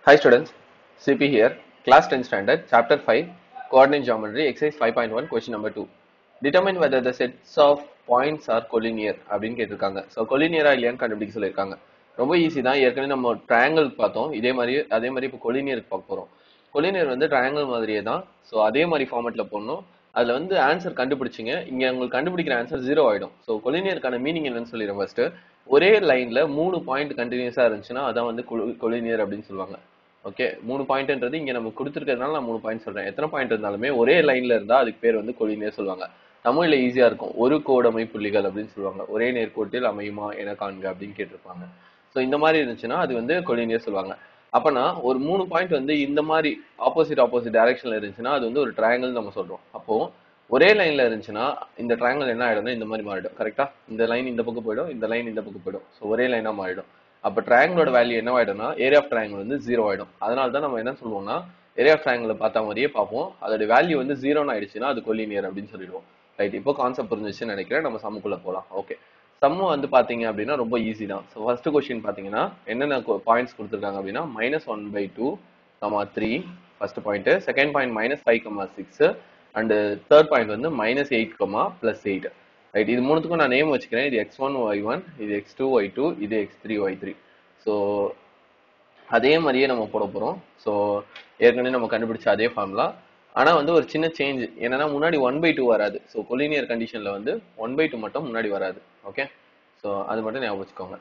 Hi students, CP here, class 10 standard, chapter 5, coordinate geometry, exercise 5.1, question number 2. Determine whether the sets of points are collinear அப்படின்னு கேட்டிருக்காங்க so கொலினியரா இல்லையான்னு கண்டுபிடிக்க சொல்லியிருக்காங்க ரொம்ப easy தான் ஏற்கனவே நம்ம ட்ரையாங்கிள் பார்த்தோம் இதே மாதிரி அதே மாதிரி இப்போ கொலினியருக்கு பார்க்க போகிறோம் கொலினியர் வந்து ட்ரையாங்கிள் மாதிரியே தான் ஸோ அதே மாதிரி ஃபார்மெட்டில் போடணும் அதில் வந்து ஆன்சர் கண்டுபிடிச்சிங்க இங்கே உங்களுக்கு கண்டுபிடிக்கிற ஆன்சர் ஜீரோ ஆகிடும் ஸோ கொலினியருக்கான மீனிங் என்னன்னு சொல்லிடுறேன் ஃபர்ஸ்ட் ஒரே லைன்ல மூணு பாயிண்ட் கண்டினியூஸாக இருந்துச்சுன்னா அதான் வந்து கொலினியர் அப்படின்னு சொல்லுவாங்க ஓகே மூணு பாயிண்ட்ன்றது இங்க நம்ம கொடுத்துருக்கிறதுனால நான் மூணு பாயிண்ட் சொல்றேன் எத்தனை பாயிண்ட் இருந்தாலுமே ஒரே லைன்ல இருந்தா அதுக்கு பேர் வந்து கொலினியர் சொல்லுவாங்க தமிழ்ல ஈஸியா இருக்கும் ஒரு கோடமை புள்ளிகள் அப்படின்னு சொல்லுவாங்க ஒரே நேர்கோட்டில் அமையுமா என காண்க அப்படின்னு கேட்டிருப்பாங்க ஸோ இந்த மாதிரி இருந்துச்சுன்னா அது வந்து கொலினியர் சொல்லுவாங்க அப்பனா ஒரு மூணு பாயிண்ட் வந்து இந்த மாதிரி ஆப்போசிட் ஆப்போசிட் டைரக்ஷன்ல இருந்துச்சுன்னா அது வந்து ஒரு ட்ரையாங்கிள் நம்ம சொல்றோம் அப்போ ஒரே லைன்ல இருந்துச்சுன்னா இந்த ட்ரையாங்கிள் என்ன ஆயிடும்னா இந்த மாதிரி மாறிடும் கரெக்டா இந்த லைன் இந்த பக்கம் போயிடும் இந்த லைன் இந்த பக்கம் போயிடும் ஸோ ஒரே லைனா மாறிடும் அப்ப ட்ரையாங்கிளோட வேல்யூ என்ன ஆயிடும்னா ஏரியா ஆஃப் ட்ரையாங்கிள் வந்து ஜீரோ ஆயிடும் அதனால தான் நம்ம என்ன சொல்லுவோம்னா ஏரியா ஆஃப் ட்ரையாங்கிள் பார்த்த மாதிரியே பார்ப்போம் அதோட வேல்யூ வந்து ஜீரோன்னு ஆயிடுச்சுன்னா அது கொல்லினியர் அப்படின்னு சொல்லிடுவோம் ரைட் இப்போ கான்செப்ட் புரிஞ்சிச்சுன்னு நினைக்கிறேன் நம்ம சம்முக்குள்ள போகலாம் ஓகே சம்மு வந்து பாத்தீங்க அப்படின்னா ரொம்ப ஈஸி தான் ஸோ ஃபர்ஸ்ட் கொஸ்டின் பாத்தீங்கன்னா என்னென்ன பாயிண்ட்ஸ் கொடுத்துருக்காங்க அப்படின்னா minus one by two comma three first point second point minus five comma six and third point வந்து minus eight comma plus eight right இது மூணுத்துக்கும் நான் நேம் வச்சுக்கிறேன் இது எக்ஸ் ஒன் ஒய் ஒன் இது எக்ஸ் டூ ஒய் டூ இது X three Y three so அதே மாதிரியே நம்ம போட போகிறோம் ஸோ ஏற்கனவே நம்ம கண்டுபிடிச்ச அதே ஃபார்முலா ஆனால் வந்து ஒரு சின்ன சேஞ்ச் என்னன்னா முன்னாடி ஒன் பை டூ வராது ஸோ கொலினியர் கண்டிஷனில் வந்து ஒன் பை டூ மட்டும் முன்னாடி வராது ஓகே ஸோ அது மட்டும் ஞாபகம் வச்சுக்கோங்க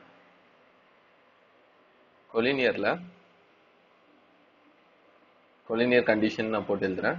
கொலினியரில் கொலினியர் கண்டிஷன் நான் போட்டு எழுதுறேன்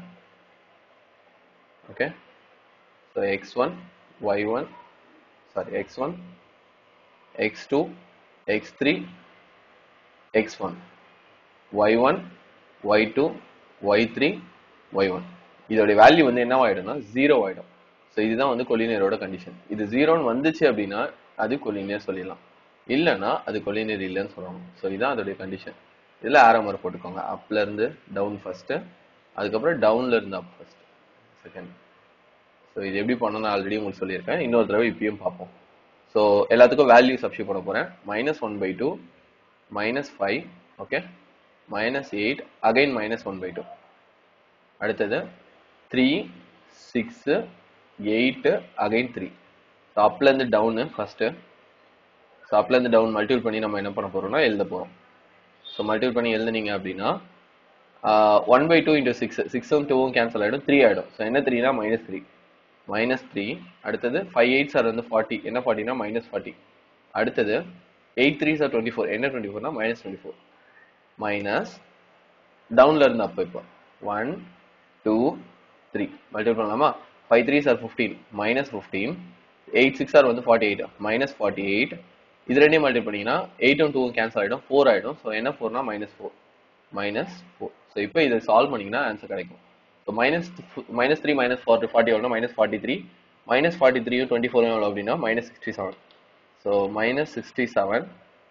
okay so X one Y one sorry X one X two X three X one Y one Y two Y three Y one இதோடைய வேல்யூ வந்து என்ன ஆயிடும்னா ஜீரோ ஆயிடும் ஸோ இதுதான் வந்து கொலினியரோட கண்டிஷன் இது ஜீரோன்னு வந்துச்சு அப்படின்னா அது கொலினியர் சொல்லிடலாம் இல்லைன்னா அது கொலினியர் இல்லைன்னு சொல்லுவாங்க ஸோ இதுதான் அதோடைய கண்டிஷன் இதில் ஆரம்பர் போட்டுக்கோங்க அப்ல இருந்து டவுன் ஃபர்ஸ்ட் அதுக்கப்புறம் டவுன்ல இருந்து அப் ஃபர்ஸ்ட் செகண்ட் ஸோ இது எப்படி பண்ணணும் ஆல்ரெடி உங்களுக்கு சொல்லியிருக்கேன் இன்னொரு தடவை இப்பயும் பார்ப்போம் ஸோ எல்லாத்துக்கும் வேல்யூ சப்ஸ்டியூட் பண்ண போறேன் minus one by two minus five okay minus eight again minus one by two அடுத்தது three six eight again three so அப்லேருந்து டவுனு ஃபஸ்ட்டு ஸோ அப்லேருந்து டவுன் மல்டிபிள் பண்ணி நம்ம என்ன பண்ண போகிறோம்னா எழுத போகிறோம் ஸோ மல்டிபிள் பண்ணி எழுதுனீங்க அப்படின்னா one by two into six சிக்ஸும் டூவும் கேன்சல் ஆகிடும் த்ரீ ஆகிடும் ஸோ என்ன த்ரீனா மைனஸ் த்ரீ மைனஸ் த்ரீ அடுத்தது ஃபைவ் எயிட் சார் வந்து ஃபார்ட்டி என்ன ஃபார்ட்டினா மைனஸ் ஃபார்ட்டி அடுத்தது eight three sir twenty four என்ன டுவெண்ட்டி ஃபோர்னா மைனஸ் டுவெண்ட்டி ஃபோர் மைனஸ் டவுன்ல இருந்து அப்போ இப்போ ஒன் டூ த்ரீ மல்டிபிள் பண்ணலாமா five three sir fifteen minus fifteen eight six are வந்து forty eight minus forty eight இது ரெண்டையும் மல்டிபிள் பண்ணீங்கன்னா எயிட்டும் டூவும் கேன்சல் ஆகிடும் ஃபோர் ஆகிடும் ஸோ என்ன ஃபோர்னா minus four minus four so இப்போ இதை சால்வ் பண்ணிங்கன்னா ஆன்சர் கிடைக்கும் so minus minus three minus forty forty எவ்வளோ minus forty three minus forty த்ரீயும் டுவெண்ட்டி ஃபோரும் எவ்வளோ அப்படின்னா minus sixty seven so minus sixty seven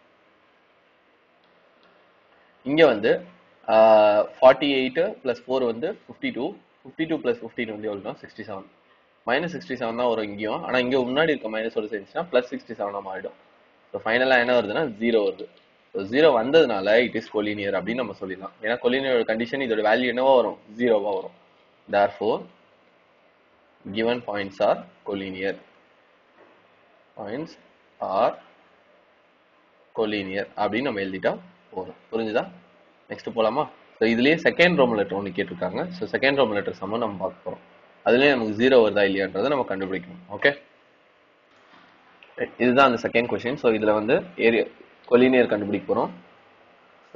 இங்கே வந்து ஃபார்ட்டி எயிட்டு ப்ளஸ் ஃபோர் வந்து fifty two fifty two plus fifteen வந்து எவ்வளோனா sixty seven minus sixty seven தான் வரும் இங்கேயும் ஆனால் இங்கே முன்னாடி இருக்க மைனஸோட சேர்ந்துச்சுன்னா ப்ளஸ் சிக்ஸ்டி செவனாக மாறிடும் ஸோ ஃபைனலாக என்ன வருதுன்னா ஜீரோ வருது ஸோ ஜீரோ வந்ததுனால இட் இஸ் கொலினியர் அப்படின்னு நம்ம சொல்லிடலாம் ஏன்னா கொலினியர் கண்டிஷன் இதோட வேல்யூ என்னவா வரும் ஜீரோவாக வரும் therefore given points are collinear points are collinear அப்படின்னு நம்ம எழுதிட்டா போதும் புரிஞ்சுதா நெக்ஸ்ட் போலாமா ஸோ இதுலயே செகண்ட் ரோம் லெட்டர் ஒன்று கேட்டிருக்காங்க ஸோ செகண்ட் ரோம் லெட்டர் சம்ம நம்ம பார்க்க போறோம் அதுலயே நமக்கு ஜீரோ வருதா இல்லையான்றதை நம்ம கண்டுபிடிக்கணும் ஓகே இதுதான் அந்த செகண்ட் கொஸ்டின் ஸோ இதுல வந்து ஏரியா கொலினியர் கண்டுபிடிக்க போறோம் ஸோ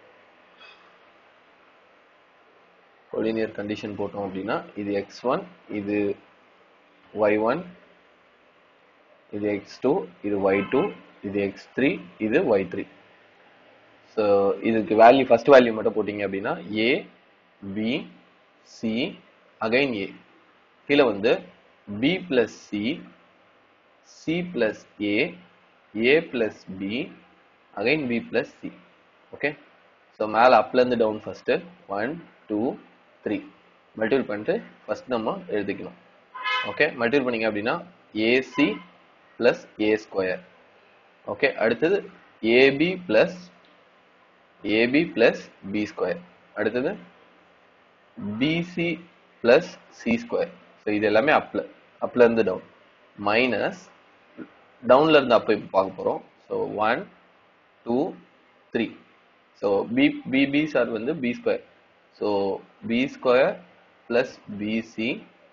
கொலினியர் கண்டிஷன் போட்டோம் அப்படின்னா இது எக்ஸ் ஒன் இது ஒய் ஒன் இது எக்ஸ் டூ இது ஒய் டூ இது எக்ஸ் த்ரீ இது ஒய் த்ரீ ஸோ இதுக்கு வேல்யூ ஃபர்ஸ்ட் வேல்யூ மட்டும் போட்டிங்க அப்படின்னா A B C again A கீழே வந்து B plus C C plus A A plus B again B plus C okay so மேலே அப்லேருந்து down first one two three multiple பண்ணிட்டு first நம்ம எழுதிக்கணும் ஓகே மல்டிபிள் பண்ணீங்க அப்படின்னா AC plus A square okay அடுத்தது AB plus AB plus B square அடுத்தது BC plus C square so இது எல்லாமே அப்ல அப்ல இருந்து டவுன் மைனஸ் டவுன்ல இருந்து அப்போ இப்போ பார்க்க போகிறோம் so one two three so B BB sir வந்து B square so B square plus BC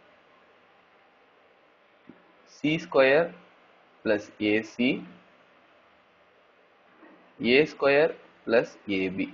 C square plus AC A square plus AB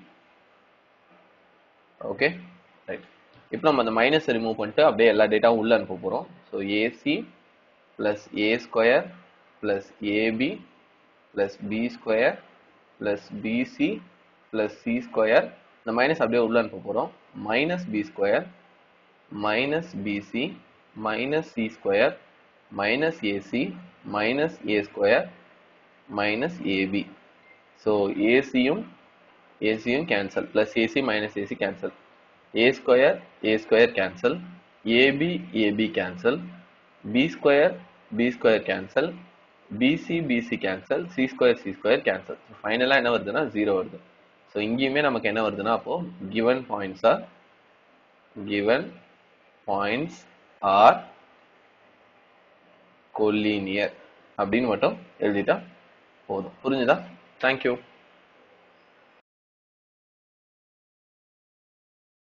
okay right இப்போ நம்ம அந்த மைனஸ் ரிமூவ் பண்ணிட்டு அப்படியே எல்லா டேட்டாவும் உள்ள அனுப்ப போகிறோம் so AC plus A square plus AB plus B square plus BC plus C square இந்த மைனஸ் அப்படியே உள்ள அனுப்ப போகிறோம் minus B square minus BC minus C square minus AC minus A square minus AB so ஏசியும் ஏசியும் cancel plus AC minus AC cancel A square A square cancel AB AB cancel B square B square cancel BC BC cancel C square C square cancel ஃபைனலாக என்ன வருதுன்னா zero வருது so இங்கேயுமே நமக்கு என்ன வருதுன்னா அப்போ given points are given points are collinear அப்படின்னு மட்டும் எழுதிட்டா போதும் புரிஞ்சுதா தேங்க்யூ